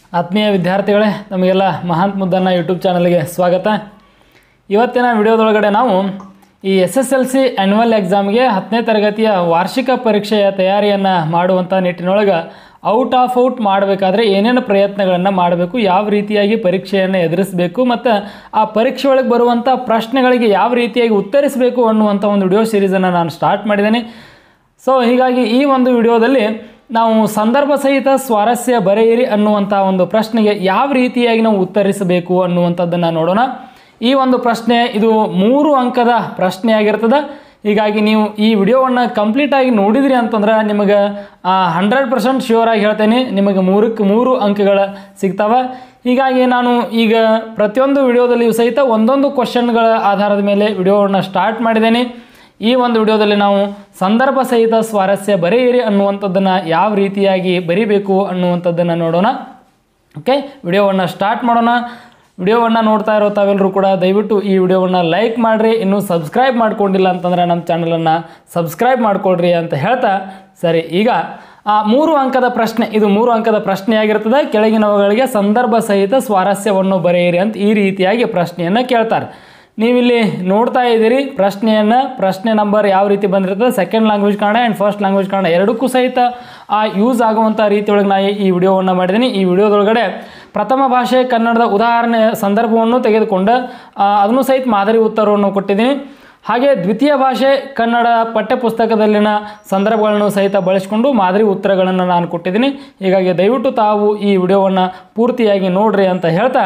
ಆತ್ಮೀಯ ವಿದ್ಯಾರ್ಥಿಗಳೇ ನಮಗೆಲ್ಲ ಮಹಾಂತ್ ಮುದ್ದನ್ನ ಯೂಟ್ಯೂಬ್ ಚಾನಲ್ಗೆ ಸ್ವಾಗತ ಇವತ್ತಿನ ವಿಡಿಯೋದೊಳಗಡೆ ನಾವು ಈ S S L C annual ಎಕ್ಸಾಮ್ಗೆ ಹತ್ತನೇ ತರಗತಿಯ ವಾರ್ಷಿಕ ಪರೀಕ್ಷೆಯ ತಯಾರಿಯನ್ನು ಮಾಡುವಂಥ ನಿಟ್ಟಿನೊಳಗೆ ಔಟ್ ಆಫ್ ಔಟ್ ಮಾಡಬೇಕಾದ್ರೆ ಏನೇನು ಪ್ರಯತ್ನಗಳನ್ನು ಮಾಡಬೇಕು ಯಾವ ರೀತಿಯಾಗಿ ಪರೀಕ್ಷೆಯನ್ನು ಎದುರಿಸಬೇಕು ಮತ್ತು ಆ ಪರೀಕ್ಷೆ ಒಳಗೆ ಬರುವಂಥ ಪ್ರಶ್ನೆಗಳಿಗೆ ಯಾವ ರೀತಿಯಾಗಿ ಉತ್ತರಿಸಬೇಕು ಅನ್ನುವಂಥ ಒಂದು ವಿಡಿಯೋ ಸೀರೀಸನ್ನು ನಾನು ಸ್ಟಾರ್ಟ್ ಮಾಡಿದ್ದೇನೆ ಸೊ ಹೀಗಾಗಿ ಈ ಒಂದು ವಿಡಿಯೋದಲ್ಲಿ ನಾವು ಸಂದರ್ಭ ಸಹಿತ ಸ್ವಾರಸ್ಯ ಬರೆಯಿರಿ ಅನ್ನುವಂಥ ಒಂದು ಪ್ರಶ್ನೆಗೆ ಯಾವ ರೀತಿಯಾಗಿ ನಾವು ಉತ್ತರಿಸಬೇಕು ಅನ್ನುವಂಥದ್ದನ್ನು ನೋಡೋಣ ಈ ಒಂದು ಪ್ರಶ್ನೆ ಇದು ಮೂರು ಅಂಕದ ಪ್ರಶ್ನೆ ಆಗಿರ್ತದೆ ಹೀಗಾಗಿ ನೀವು ಈ ವಿಡಿಯೋವನ್ನು ಕಂಪ್ಲೀಟಾಗಿ ನೋಡಿದ್ರಿ ಅಂತಂದ್ರೆ ನಿಮಗೆ ಹಂಡ್ರೆಡ್ ಪರ್ಸೆಂಟ್ ಶ್ಯೂರ್ ಆಗಿ ಹೇಳ್ತೇನೆ ನಿಮಗೆ ಮೂರಕ್ಕೆ ಮೂರು ಅಂಕಗಳ ಸಿಗ್ತವೆ ಹೀಗಾಗಿ ನಾನು ಈಗ ಪ್ರತಿಯೊಂದು ವಿಡಿಯೋದಲ್ಲಿಯೂ ಸಹಿತ ಒಂದೊಂದು ಕ್ವಶನ್ಗಳ ಆಧಾರದ ಮೇಲೆ ವಿಡಿಯೋವನ್ನು ಸ್ಟಾರ್ಟ್ ಮಾಡಿದ್ದೇನೆ ಈ ಒಂದು ವಿಡಿಯೋದಲ್ಲಿ ನಾವು ಸಂದರ್ಭ ಸಹಿತ ಸ್ವಾರಸ್ಯ ಬರೆಯಿರಿ ಅನ್ನುವಂಥದ್ದನ್ನು ಯಾವ ರೀತಿಯಾಗಿ ಬರಿಬೇಕು ಅನ್ನುವಂಥದ್ದನ್ನು ನೋಡೋಣ ಓಕೆ ವಿಡಿಯೋವನ್ನು ಸ್ಟಾರ್ಟ್ ಮಾಡೋಣ ವಿಡಿಯೋವನ್ನು ನೋಡ್ತಾ ಇರೋ ತಾವೆಲ್ಲರೂ ಕೂಡ ದಯವಿಟ್ಟು ಈ ವಿಡಿಯೋವನ್ನು ಲೈಕ್ ಮಾಡಿರಿ ಇನ್ನೂ ಸಬ್ಸ್ಕ್ರೈಬ್ ಮಾಡ್ಕೊಂಡಿಲ್ಲ ಅಂತಂದರೆ ನಮ್ಮ ಚಾನಲನ್ನು ಸಬ್ಸ್ಕ್ರೈಬ್ ಮಾಡ್ಕೊಳ್ರಿ ಅಂತ ಹೇಳ್ತಾ ಸರಿ ಈಗ ಆ ಮೂರು ಅಂಕದ ಪ್ರಶ್ನೆ ಇದು ಮೂರು ಅಂಕದ ಪ್ರಶ್ನೆ ಆಗಿರ್ತದೆ ಕೆಳಗಿನವುಗಳಿಗೆ ಸಂದರ್ಭ ಸಹಿತ ಸ್ವಾರಸ್ಯವನ್ನು ಬರೆಯಿರಿ ಅಂತ ಈ ರೀತಿಯಾಗಿ ಪ್ರಶ್ನೆಯನ್ನು ಕೇಳ್ತಾರೆ ನೀವಿಲ್ಲಿ ನೋಡ್ತಾ ಇದ್ದೀರಿ ಪ್ರಶ್ನೆಯನ್ನು ಪ್ರಶ್ನೆ ನಂಬರ್ ಯಾವ ರೀತಿ ಬಂದಿರ್ತದೆ second language Kannada and first language Kannada ಎರಡಕ್ಕೂ ಸಹಿತ ಆ ಯೂಸ್ ಆಗುವಂಥ ರೀತಿಯೊಳಗೆ ನಾನು ಈ ವಿಡಿಯೋವನ್ನು ಮಾಡಿದ್ದೀನಿ ಈ ವಿಡಿಯೋದೊಳಗಡೆ ಪ್ರಥಮ ಭಾಷೆ ಕನ್ನಡದ ಉದಾಹರಣೆ ಸಂದರ್ಭವನ್ನು ತೆಗೆದುಕೊಂಡು ಆ, ಅದನ್ನು ಸಹಿತ ಮಾದರಿ ಉತ್ತರವನ್ನು ಕೊಟ್ಟಿದ್ದೀನಿ ಹಾಗೆ ದ್ವಿತೀಯ ಭಾಷೆ ಕನ್ನಡ ಪಠ್ಯಪುಸ್ತಕದಲ್ಲಿನ ಸಂದರ್ಭಗಳನ್ನು ಸಹಿತ ಬಳಸಿಕೊಂಡು ಮಾದರಿ ಉತ್ತರಗಳನ್ನು ನಾನು ಕೊಟ್ಟಿದ್ದೀನಿ ಹೀಗಾಗಿ ದಯವಿಟ್ಟು ತಾವು ಈ ವಿಡಿಯೋವನ್ನು ಪೂರ್ತಿಯಾಗಿ ನೋಡ್ರಿ ಅಂತ ಹೇಳ್ತಾ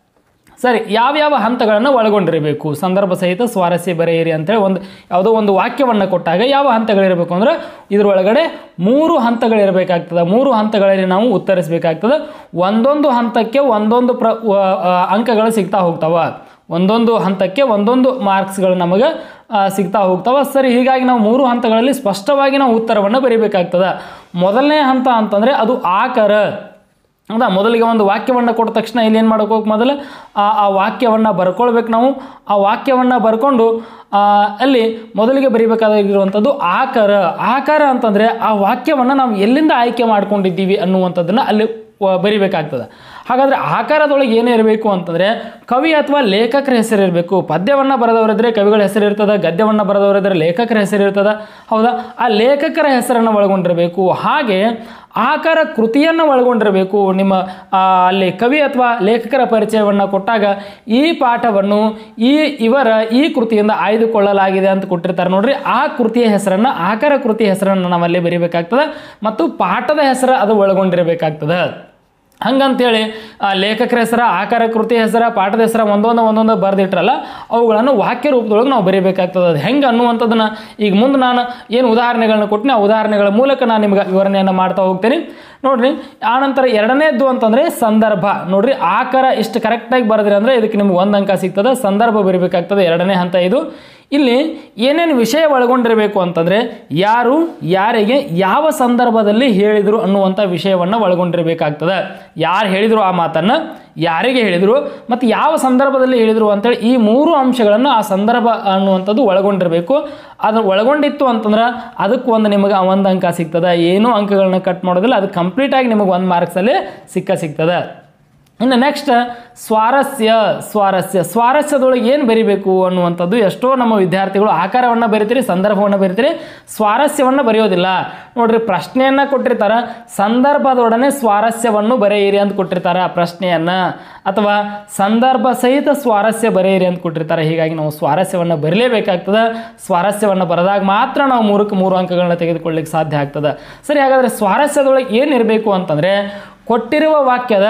ಸರಿ ಯಾವ್ಯಾವ ಹಂತಗಳನ್ನು ಒಳಗೊಂಡಿರಬೇಕು ಸಂದರ್ಭ ಸಹಿತ ಸ್ವಾರಸ್ಯ ಬರೆಯಿರಿ ಅಂತೇಳಿ ಒಂದು ಯಾವುದೋ ಒಂದು ವಾಕ್ಯವನ್ನು ಕೊಟ್ಟಾಗ ಯಾವ ಹಂತಗಳಿರಬೇಕು ಅಂದರೆ ಇದರೊಳಗಡೆ ಮೂರು ಹಂತಗಳಿರಬೇಕಾಗ್ತದೆ ಮೂರು ಹಂತಗಳಲ್ಲಿ ನಾವು ಉತ್ತರಿಸಬೇಕಾಗ್ತದೆ ಒಂದೊಂದು ಹಂತಕ್ಕೆ ಒಂದೊಂದು ಪ್ರ ವ- ಆ, ಅಂಕಗಳು ಸಿಗ್ತಾ ಹೋಗ್ತಾವ ಒಂದೊಂದು ಹಂತಕ್ಕೆ ಒಂದೊಂದು ಮಾರ್ಕ್ಸ್ಗಳು ನಮಗೆ ಆ, ಸಿಗ್ತಾ ಹೋಗ್ತಾವ ಸರಿ ಹೀಗಾಗಿ ನಾವು ಮೂರು ಹಂತಗಳಲ್ಲಿ ಸ್ಪಷ್ಟವಾಗಿ ನಾವು ಉತ್ತರವನ್ನು ಬರೀಬೇಕಾಗ್ತದೆ ಮೊದಲನೇ ಹಂತ ಅಂತಂದರೆ ಅದು ಆಕರ ಹೌದಾ ಮೊದಲಿಗೆ ಒಂದು ವಾಕ್ಯವನ್ನು ಕೊಟ್ಟ ತಕ್ಷಣ ಇಲ್ಲಿ ಏನು ಮಾಡೋಕೆ ಹೋಗಿ ಮೊದಲು ಆ ಆ ವಾಕ್ಯವನ್ನು ಬರ್ಕೊಳ್ಬೇಕು ನಾವು ಆ ವಾಕ್ಯವನ್ನು ಬರ್ಕೊಂಡು ಆ, ಅಲ್ಲಿ ಮೊದಲಿಗೆ ಬರೀಬೇಕಾಗಿರುವಂಥದ್ದು ಆಕಾರ ಆಕಾರ ಅಂತಂದರೆ ಆ ವಾಕ್ಯವನ್ನು ನಾವು ಎಲ್ಲಿಂದ ಆಯ್ಕೆ ಮಾಡ್ಕೊಂಡಿದ್ದೀವಿ ಅನ್ನುವಂಥದ್ದನ್ನು ಅಲ್ಲಿ ವ- ಬರಿಬೇಕಾಗ್ತದೆ ಹಾಗಾದರೆ ಆಕಾರದೊಳಗೆ ಏನೇ ಇರಬೇಕು ಅಂತಂದರೆ ಕವಿ ಅಥವಾ ಲೇಖಕರ ಹೆಸರು ಇರಬೇಕು ಪದ್ಯವನ್ನು ಬರೆದವರಿದ್ದರೆ ಕವಿಗಳ ಹೆಸರು ಇರ್ತದೆ ಗದ್ಯವನ್ನು ಬರೆದವರಿದ್ದರೆ ಲೇಖಕರ ಹೆಸರು ಇರ್ತದೆ ಹೌದಾ ಆ ಲೇಖಕರ ಹೆಸರನ್ನು ಒಳಗೊಂಡಿರಬೇಕು ಹಾಗೆ ಆಕಾರ ಕೃತಿಯನ್ನು ಒಳಗೊಂಡಿರಬೇಕು ನಿಮ್ಮ ಆ, ಅಲ್ಲಿ ಕವಿ ಅಥವಾ ಲೇಖಕರ ಪರಿಚಯವನ್ನು ಕೊಟ್ಟಾಗ ಈ ಪಾಠವನ್ನು ಈ ಇವರ ಈ ಕೃತಿಯಿಂದ ಆಯ್ದುಕೊಳ್ಳಲಾಗಿದೆ ಅಂತ ಕೊಟ್ಟಿರ್ತಾರೆ ನೋಡ್ರಿ ಆ ಕೃತಿಯ ಹೆಸರನ್ನು ಆಕಾರ ಕೃತಿಯ ಹೆಸರನ್ನು ನಾವಲ್ಲಿ ಬರೀಬೇಕಾಗ್ತದೆ ಮತ್ತು ಪಾಠದ ಹೆಸರು ಅದು ಒಳಗೊಂಡಿರಬೇಕಾಗ್ತದೆ ಹಂಗಂತೇಳಿ ಆ ಲೇಖಕರ ಹೆಸರ ಆಕಾರ ಕೃತಿ ಹೆಸರ ಪಾಠದ ಹೆಸರ ಒಂದೊಂದು ಒಂದೊಂದು ಬರೆದಿಟ್ರಲ್ಲ ಅವುಗಳನ್ನು ವಾಕ್ಯ ರೂಪದೊಳಗೆ ನಾವು ಬರೀಬೇಕಾಗ್ತದೆ ಅದು ಹೆಂಗೆ ಅನ್ನುವಂಥದ್ದನ್ನು ಈಗ ಮುಂದೆ ನಾನು ಏನು ಉದಾಹರಣೆಗಳನ್ನ ಕೊಟ್ಟಿನಿ ಆ ಉದಾಹರಣೆಗಳ ಮೂಲಕ ನಾನು ನಿಮ್ಗೆ ವಿವರಣೆಯನ್ನು ಮಾಡ್ತಾ ಹೋಗ್ತೀನಿ ನೋಡ್ರಿ ಆನಂತರ ಎರಡನೇದ್ದು ಅಂತಂದರೆ ಸಂದರ್ಭ ನೋಡ್ರಿ ಆಕಾರ ಇಷ್ಟು ಕರೆಕ್ಟಾಗಿ ಬರೆದ್ರಿ ಅಂದರೆ ಇದಕ್ಕೆ ನಿಮ್ಗೆ ಒಂದು ಅಂಕ ಸಿಗ್ತದೆ ಸಂದರ್ಭ ಬರೀಬೇಕಾಗ್ತದೆ ಎರಡನೇ ಹಂತ ಇದು ಇಲ್ಲಿ ಏನೇನು ವಿಷಯ ಒಳಗೊಂಡಿರಬೇಕು ಅಂತಂದರೆ ಯಾರು ಯಾರಿಗೆ ಯಾವ ಸಂದರ್ಭದಲ್ಲಿ ಹೇಳಿದರು ಅನ್ನುವಂಥ ವಿಷಯವನ್ನು ಒಳಗೊಂಡಿರಬೇಕಾಗ್ತದೆ ಯಾರು ಹೇಳಿದರು ಆ ಮಾತನ್ನು ಯಾರಿಗೆ ಹೇಳಿದರು ಮತ್ತು ಯಾವ ಸಂದರ್ಭದಲ್ಲಿ ಹೇಳಿದರು ಅಂತೇಳಿ ಈ ಮೂರು ಅಂಶಗಳನ್ನು ಆ ಸಂದರ್ಭ ಅನ್ನುವಂಥದ್ದು ಒಳಗೊಂಡಿರಬೇಕು ಅದನ್ನು ಒಳಗೊಂಡಿತ್ತು ಅಂತಂದ್ರೆ ಅದಕ್ಕೆ ಒಂದು ನಿಮಗೆ ಒಂದು ಅಂಕ ಸಿಗ್ತದೆ ಏನೂ ಅಂಕಗಳನ್ನ ಕಟ್ ಮಾಡೋದಿಲ್ಲ ಅದು ಕಂಪ್ಲೀಟಾಗಿ ನಿಮಗೆ ಒಂದು ಮಾರ್ಕ್ಸಲ್ಲಿ ಸಿಕ್ಕ ಸಿಗ್ತದೆ ಇನ್ನು ನೆಕ್ಸ್ಟ್ ಸ್ವಾರಸ್ಯ ಸ್ವಾರಸ್ಯ ಸ್ವಾರಸ್ಯದೊಳಗೆ ಏನು ಬರಿಬೇಕು ಅನ್ನುವಂಥದ್ದು ಎಷ್ಟೋ ನಮ್ಮ ವಿದ್ಯಾರ್ಥಿಗಳು ಆಕಾರವನ್ನು ಬರಿತೀರಿ ಸಂದರ್ಭವನ್ನು ಬರಿತೀರಿ ಸ್ವಾರಸ್ಯವನ್ನು ಬರೆಯೋದಿಲ್ಲ ನೋಡ್ರಿ ಪ್ರಶ್ನೆಯನ್ನು ಕೊಟ್ಟಿರ್ತಾರೆ ಸಂದರ್ಭದೊಡನೆ ಸ್ವಾರಸ್ಯವನ್ನು ಬರೆಯಿರಿ ಅಂತ ಕೊಟ್ಟಿರ್ತಾರೆ ಆ ಪ್ರಶ್ನೆಯನ್ನು ಅಥವಾ ಸಂದರ್ಭ ಸಹಿತ ಸ್ವಾರಸ್ಯ ಬರೆಯಿರಿ ಅಂತ ಕೊಟ್ಟಿರ್ತಾರೆ ಹೀಗಾಗಿ ನಾವು ಸ್ವಾರಸ್ಯವನ್ನು ಬರಲೇಬೇಕಾಗ್ತದೆ ಸ್ವಾರಸ್ಯವನ್ನು ಬರೆದಾಗ ಮಾತ್ರ ನಾವು ಮೂರಕ್ಕೆ ಮೂರು ಅಂಕಗಳನ್ನ ತೆಗೆದುಕೊಳ್ಳಿಕ್ಕೆ ಸಾಧ್ಯ ಆಗ್ತದೆ ಸರಿ ಹಾಗಾದರೆ ಸ್ವಾರಸ್ಯದೊಳಗೆ ಏನಿರಬೇಕು ಅಂತಂದರೆ ಕೊಟ್ಟಿರುವ ವಾಕ್ಯದ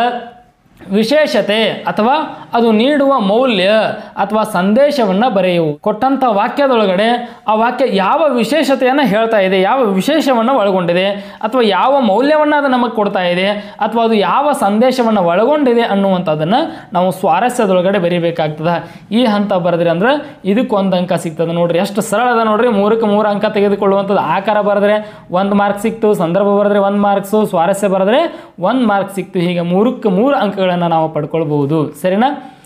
ವಿಶೇಷತೆ ಅಥವಾ ಅದು ನೀಡುವ ಮೌಲ್ಯ ಅಥವಾ ಸಂದೇಶವನ್ನು ಬರೆಯುವು ಕೊಟ್ಟಂಥ ವಾಕ್ಯದೊಳಗಡೆ ಆ ವಾಕ್ಯ ಯಾವ ವಿಶೇಷತೆಯನ್ನು ಹೇಳ್ತಾ ಇದೆ ಯಾವ ವಿಶೇಷವನ್ನು ಒಳಗೊಂಡಿದೆ ಅಥವಾ ಯಾವ ಮೌಲ್ಯವನ್ನು ಅದು ನಮಗೆ ಕೊಡ್ತಾ ಇದೆ ಅಥವಾ ಅದು ಯಾವ ಸಂದೇಶವನ್ನು ಒಳಗೊಂಡಿದೆ ಅನ್ನುವಂಥದ್ದನ್ನು ನಾವು ಸ್ವಾರಸ್ಯದೊಳಗಡೆ ಬರೀಬೇಕಾಗ್ತದೆ ಈ ಹಂತ ಬರೆದ್ರಿ ಅಂದ್ರೆ ಇದಕ್ಕೆ ಒಂದು ಅಂಕ ಸಿಗ್ತದೆ ನೋಡ್ರಿ ಎಷ್ಟು ಸರಳ ಅದ ನೋಡ್ರಿ ಮೂರಕ್ಕೆ ಮೂರು ಅಂಕ ತೆಗೆದುಕೊಳ್ಳುವಂಥದ್ದು ಆಕಾರ ಬರೆದ್ರೆ ಒಂದು ಮಾರ್ಕ್ ಸಿಕ್ತು ಸಂದರ್ಭ ಬರೆದ್ರೆ ಒಂದು ಮಾರ್ಕ್ಸು ಸ್ವಾರಸ್ಯ ಬರೆದ್ರೆ ಒಂದು ಮಾರ್ಕ್ ಸಿಕ್ತು ಹೀಗೆ ಮೂರಕ್ಕೆ ಮೂರು ಅಂಕಗಳನ್ನು ನಾವು ಪಡ್ಕೊಳ್ಬಹುದು ಸರಿನಾ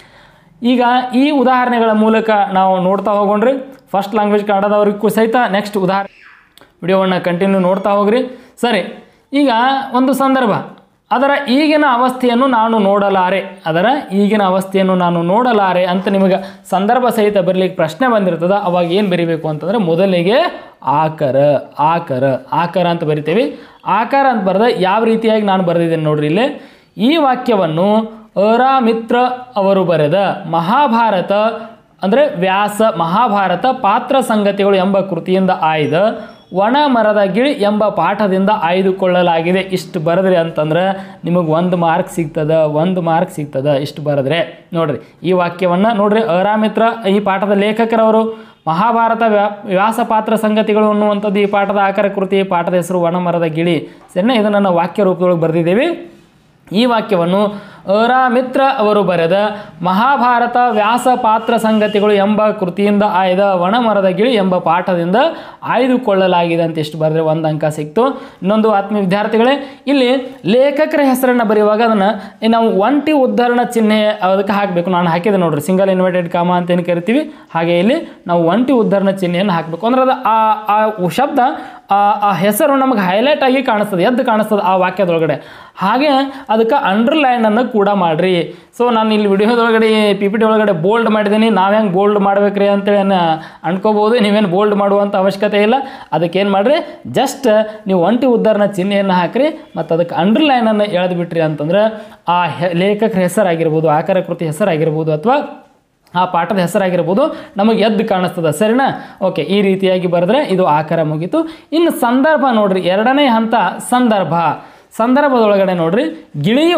ಈಗ ಈ ಉದಾಹರಣೆಗಳ ಮೂಲಕ ನಾವು ನೋಡ್ತಾ ಹೋಗೋಣ್ರಿ ಫಸ್ಟ್ ಲ್ಯಾಂಗ್ವೇಜ್ ಕನ್ನಡದವ್ರಿಗೂ ಸಹಿತ ನೆಕ್ಸ್ಟ್ ಉದಾಹರಣೆ ವಿಡಿಯೋವನ್ನು ಕಂಟಿನ್ಯೂ ನೋಡ್ತಾ ಹೋಗ್ರಿ ಸರಿ ಈಗ ಒಂದು ಸಂದರ್ಭ ಅದರ ಈಗಿನ ಅವಸ್ಥೆಯನ್ನು ನಾನು ನೋಡಲಾರೆ ಅದರ ಈಗಿನ ಅವಸ್ಥೆಯನ್ನು ನಾನು ನೋಡಲಾರೆ ಅಂತ ನಿಮಗೆ ಸಂದರ್ಭ ಸಹಿತ ಬರಲಿಕ್ಕೆ ಪ್ರಶ್ನೆ ಬಂದಿರ್ತದ ಅವಾಗ ಏನು ಬರಿಬೇಕು ಅಂತಂದರೆ ಮೊದಲಿಗೆ ಆಕರ ಆಕರ ಆಕರ ಅಂತ ಬರಿತೇವೆ ಆಕಾರ ಅಂತ ಬರೆದ ಯಾವ ರೀತಿಯಾಗಿ ನಾನು ಬರೆದಿದ್ದೇನೆ ನೋಡ್ರಿ ಇಲ್ಲಿ ಈ ವಾಕ್ಯವನ್ನು ಅರಾಮಿತ್ರ ಅವರು ಬರೆದ ಮಹಾಭಾರತ ಅಂದರೆ ವ್ಯಾಸ ಮಹಾಭಾರತ ಪಾತ್ರ ಸಂಗತಿಗಳು ಎಂಬ ಕೃತಿಯಿಂದ ಆಯ್ದ ಒಣ ಮರದ ಗಿಳಿ ಎಂಬ ಪಾಠದಿಂದ ಆಯ್ದುಕೊಳ್ಳಲಾಗಿದೆ ಇಷ್ಟು ಬರೆದ್ರಿ ಅಂತಂದ್ರೆ ನಿಮಗೆ ಒಂದು ಮಾರ್ಕ್ ಸಿಗ್ತದ ಒಂದು ಮಾರ್ಕ್ ಸಿಗ್ತದ ಇಷ್ಟು ಬರೆದ್ರೆ ನೋಡ್ರಿ ಈ ವಾಕ್ಯವನ್ನು ನೋಡ್ರಿ ಅರಾಮಿತ್ರ ಈ ಪಾಠದ ಲೇಖಕರವರು ಮಹಾಭಾರತ ವ್ಯಾ ವ್ಯಾಸ ಪಾತ್ರ ಸಂಗತಿಗಳು ಅನ್ನುವಂಥದ್ದು ಈ ಪಾಠದ ಆಕಾರ ಕೃತಿ ಈ ಪಾಠದ ಹೆಸರು ಒಣ ಮರದ ಗಿಳಿ ಸರಿನಾ ಇದನ್ನು ನಾವು ವಾಕ್ಯ ರೂಪದೊಳಗೆ ಬರೆದಿದ್ದೇವೆ ಈ ವಾಕ್ಯವನ್ನು ಅರಾಮಿತ್ರ ಅವರು ಬರೆದ ಮಹಾಭಾರತ ವ್ಯಾಸ ಪಾತ್ರ ಸಂಗತಿಗಳು ಎಂಬ ಕೃತಿಯಿಂದ ಆಯ್ದ ಒಣಮರದ ಗಿಳಿ ಎಂಬ ಪಾಠದಿಂದ ಆಯ್ದುಕೊಳ್ಳಲಾಗಿದೆ ಅಂತ ಎಷ್ಟು ಬರೆದ್ರೆ ಒಂದು ಅಂಕ ಸಿಕ್ತು ಇನ್ನೊಂದು ಆತ್ಮೀಯ ವಿದ್ಯಾರ್ಥಿಗಳೇ ಇಲ್ಲಿ ಲೇಖಕರ ಹೆಸರನ್ನು ಬರೆಯುವಾಗ ಅದನ್ನು ನಾವು ಒಂಟಿ ಉದ್ಧರಣ ಚಿಹ್ನೆ ಅದಕ್ಕೆ ಹಾಕಬೇಕು ನಾನು ಹಾಕಿದೆ ನೋಡ್ರಿ ಸಿಂಗಲ್ ಇನ್ವರ್ಟೆಡ್ ಕಾಮ ಅಂತ ಏನು ಕರಿತೀವಿ ಹಾಗೆ ಇಲ್ಲಿ ನಾವು ಒಂಟಿ ಉದ್ಧರಣ ಚಿಹ್ನೆಯನ್ನು ಹಾಕಬೇಕು ಅಂದ್ರೆ ಅದು ಆ ಆ ಶಬ್ದ ಆ ಆ ಹೆಸರು ನಮಗೆ ಹೈಲೈಟ್ ಆಗಿ ಕಾಣಿಸ್ತದೆ ಎದ್ದು ಕಾಣಿಸ್ತದೆ ಆ ವಾಕ್ಯದೊಳಗಡೆ ಹಾಗೆ ಅದಕ್ಕೆ ಅಂಡರ್ಲೈನನ್ನು ಕೂಡ ಮಾಡಿರಿ ಸೊ ನಾನು ಇಲ್ಲಿ ವಿಡಿಯೋದೊಳಗಡೆ ಪಿ ಪಿ ಟಿ ಒಳಗಡೆ ಬೋಲ್ಡ್ ಮಾಡಿದ್ದೀನಿ ನಾವು ಹೆಂಗೆ ಬೋಲ್ಡ್ ಮಾಡ್ಬೇಕ್ರಿ ಅಂತೇಳಿ ಅನ್ನ ಅನ್ಕೋಬೋದು ನೀವೇನು ಬೋಲ್ಡ್ ಮಾಡುವಂಥ ಅವಶ್ಯಕತೆ ಇಲ್ಲ ಅದಕ್ಕೇನು ಮಾಡಿರಿ ಜಸ್ಟ್ ನೀವು ಒಂಟಿ ಉದ್ಧಾರಣ ಚಿಹ್ನೆಯನ್ನು ಹಾಕಿರಿ ಮತ್ತು ಅದಕ್ಕೆ ಅಂಡರ್ಲೈನನ್ನು ಎಳೆದು ಬಿಟ್ರಿ ಅಂತಂದ್ರೆ ಆ ಹೆ ಲೇಖಕರ ಹೆಸರಾಗಿರ್ಬೋದು ಆಕಾರ ಕೃತಿ ಹೆಸರಾಗಿರ್ಬೋದು ಅಥವಾ ಆ ಪಾಠದ ಹೆಸರಾಗಿರ್ಬೋದು ನಮಗೆ ಎದ್ದು ಕಾಣಿಸ್ತದೆ ಸರಿನಾ ಓಕೆ ಈ ರೀತಿಯಾಗಿ ಬರೆದ್ರೆ ಇದು ಆಕಾರ ಮುಗೀತು ಇನ್ನು ಸಂದರ್ಭ ನೋಡ್ರಿ ಎರಡನೇ ಹಂತ ಸಂದರ್ಭ ಸಂದರ್ಭದೊಳಗಡೆ ನೋಡ್ರಿ ಗಿಳಿಯು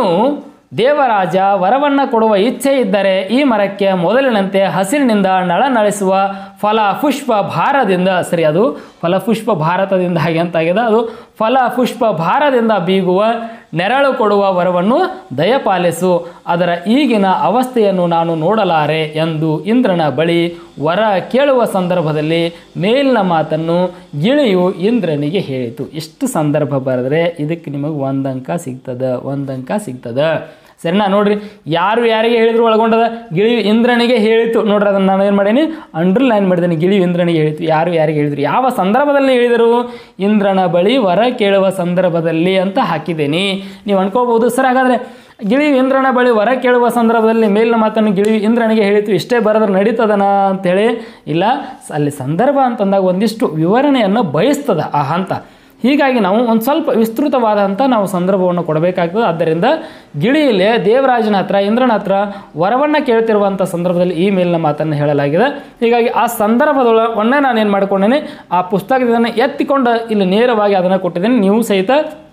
ದೇವರಾಜ ವರವನ್ನು ಕೊಡುವ ಇಚ್ಛೆ ಇದ್ದರೆ ಈ ಮರಕ್ಕೆ ಮೊದಲಿನಂತೆ ಹಸಿರಿನಿಂದ ನಳನಳಿಸುವ ಫಲ ಪುಷ್ಪ ಭಾರದಿಂದ ಸರಿ ಅದು ಫಲಪುಷ್ಪ ಭಾರತದಿಂದ ಹಾಗೆ ಅಂತಾಗಿದೆ ಅದು ಫಲ ಪುಷ್ಪ ಭಾರದಿಂದ ಬೀಗುವ ನೆರಳು ಕೊಡುವ ವರವನ್ನು ದಯಪಾಲಿಸು ಅದರ ಈಗಿನ ಅವಸ್ಥೆಯನ್ನು ನಾನು ನೋಡಲಾರೆ ಎಂದು ಇಂದ್ರನ ಬಳಿ ವರ ಕೇಳುವ ಸಂದರ್ಭದಲ್ಲಿ ಮೇಲಿನ ಮಾತನ್ನು ಗಿಳಿಯು ಇಂದ್ರನಿಗೆ ಹೇಳಿತು ಇಷ್ಟು ಸಂದರ್ಭ ಬರೆದ್ರೆ ಇದಕ್ಕೆ ನಿಮಗೆ ಒಂದು ಅಂಕ ಸಿಗ್ತದ ಒಂದು ಅಂಕ ಸಿಗ್ತದ ಸರಿನಾ ನೋಡ್ರಿ ಯಾರು ಯಾರಿಗೆ ಹೇಳಿದ್ರು ಒಳಗೊಂಡದ ಗಿಳಿಯು ಇಂದ್ರನಿಗೆ ಹೇಳಿತು ನೋಡ್ರಿ ಅದನ್ನು ನಾನು ಏನು ಮಾಡೀನಿ ಅಂಡರ್ಲೈನ್ ಮಾಡಿದ್ದೀನಿ ಗಿಳಿಯು ಇಂದ್ರನಿಗೆ ಹೇಳಿತು ಯಾರು ಯಾರಿಗೆ ಹೇಳಿದ್ರು ಯಾವ ಸಂದರ್ಭದಲ್ಲಿ ಹೇಳಿದರು ಇಂದ್ರನ ಬಳಿ ವರ ಕೇಳುವ ಸಂದರ್ಭದಲ್ಲಿ ಅಂತ ಹಾಕಿದ್ದೀನಿ ನೀವು ಅನ್ಕೋಬೋದು ಸರ್ ಹಾಗಾದರೆ ಗಿಳಿ ಇಂದ್ರನ ಬಳಿ ವರ ಕೇಳುವ ಸಂದರ್ಭದಲ್ಲಿ ಮೇಲಿನ ಮಾತನ್ನು ಗಿಳಿ ಇಂದ್ರನಿಗೆ ಹೇಳಿತು ಇಷ್ಟೇ ಬರೆದ್ರೆ ನಡೀತದನ ಅಂಥೇಳಿ ಇಲ್ಲ ಅಲ್ಲಿ ಸಂದರ್ಭ ಅಂತಂದಾಗ ಒಂದಿಷ್ಟು ವಿವರಣೆಯನ್ನು ಬಯಸ್ತದ ಆ ಹಂತ ಹೀಗಾಗಿ ನಾವು ಒಂದು ಸ್ವಲ್ಪ ವಿಸ್ತೃತವಾದಂಥ ನಾವು ಸಂದರ್ಭವನ್ನು ಕೊಡಬೇಕಾಗ್ತದೆ ಆದ್ದರಿಂದ ಗಿಳಿಯಲ್ಲೇ ದೇವರಾಜನ ಹತ್ರ ಇಂದ್ರನ ಹತ್ರ ವರವನ್ನು ಕೇಳ್ತಿರುವಂಥ ಸಂದರ್ಭದಲ್ಲಿ ಈ ಮೇಲಿನ ಮಾತನ್ನು ಹೇಳಲಾಗಿದೆ ಹೀಗಾಗಿ ಆ ಸಂದರ್ಭದೊಳ ಒನ್ನೇ ನಾನು ಏನು ಮಾಡ್ಕೊಂಡೇನೆ ಆ ಪುಸ್ತಕದಿಂದ ಎತ್ತಿಕೊಂಡು ಇಲ್ಲಿ ನೇರವಾಗಿ ಅದನ್ನು ಕೊಟ್ಟಿದ್ದೇನೆ ನೀವು ಸಹಿತ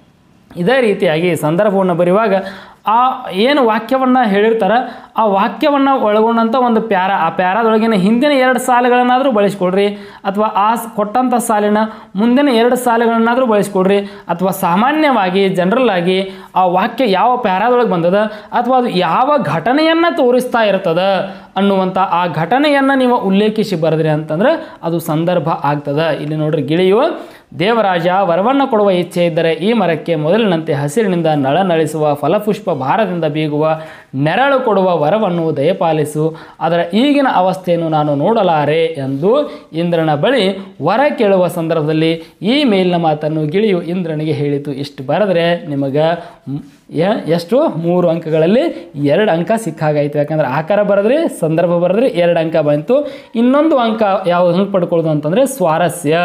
ಇದೇ ರೀತಿಯಾಗಿ ಸಂದರ್ಭವನ್ನು ಬರೆಯುವಾಗ ಆ ಏನು ವಾಕ್ಯವನ್ನು ಹೇಳಿರ್ತಾರೆ ಆ ವಾಕ್ಯವನ್ನು ಒಳಗೊಂಡಂಥ ಒಂದು ಪ್ಯಾರ ಆ ಪ್ಯಾರಾದೊಳಗಿನ ಹಿಂದಿನ ಎರಡು ಸಾಲುಗಳನ್ನಾದರೂ ಬಳಸ್ಕೊಳ್ರಿ ಅಥವಾ ಆ ಸ್- ಕೊಟ್ಟಂಥ ಸಾಲಿನ ಮುಂದಿನ ಎರಡು ಸಾಲುಗಳನ್ನಾದರೂ ಬಳಸ್ಕೊಡ್ರಿ ಅಥವಾ ಸಾಮಾನ್ಯವಾಗಿ ಜನರಲ್ ಆಗಿ ಆ ವಾಕ್ಯ ಯಾವ ಪ್ಯಾರಾದೊಳಗೆ ಬಂದದ ಅಥವಾ ಅದು ಯಾವ ಘಟನೆಯನ್ನು ತೋರಿಸ್ತಾ ಇರ್ತದ ಅನ್ನುವಂಥ ಆ ಘಟನೆಯನ್ನು ನೀವು ಉಲ್ಲೇಖಿಸಿ ಬರೆದ್ರಿ ಅಂತಂದ್ರೆ ಅದು ಸಂದರ್ಭ ಆಗ್ತದ ಇಲ್ಲಿ ನೋಡ್ರಿ ಗಿಳಿಯು ದೇವರಾಜ ವರವನ್ನು ಕೊಡುವ ಇಚ್ಛೆ ಇದ್ದರೆ ಈ ಮರಕ್ಕೆ ಮೊದಲಿನಂತೆ ಹಸಿರಿನಿಂದ ನಳನಳಿಸುವ ಫಲಪುಷ್ಪ ಭಾರದಿಂದ ಬೀಗುವ ನೆರಳು ಕೊಡುವ ವರವನ್ನು ದಯಪಾಲಿಸು ಅದರ ಈಗಿನ ಅವಸ್ಥೆಯನ್ನು ನಾನು ನೋಡಲಾರೆ ಎಂದು ಇಂದ್ರನ ಬಳಿ ವರ ಕೇಳುವ ಸಂದರ್ಭದಲ್ಲಿ ಈ ಮೇಲಿನ ಮಾತನ್ನು ಗಿಳಿಯು ಇಂದ್ರನಿಗೆ ಹೇಳಿತು ಇಷ್ಟು ಬರೆದ್ರೆ ನಿಮಗೆ ಮ್, ಎ- ಎಷ್ಟು ಮೂರು ಅಂಕಗಳಲ್ಲಿ ಎರಡು ಅಂಕ ಸಿಕ್ಕಾಗಾಯ್ತು ಯಾಕಂದ್ರೆ ಆಕಾರ ಬರೆದ್ರಿ ಸಂದರ್ಭ ಬರೆದ್ರಿ ಎರಡು ಅಂಕ ಬಂತು ಇನ್ನೊಂದು ಅಂಕ ಯಾವ ಹೆಂಗೆ ಪಡ್ಕೊಳ್ಳೋದು ಅಂತಂದರೆ ಸ್ವಾರಸ್ಯ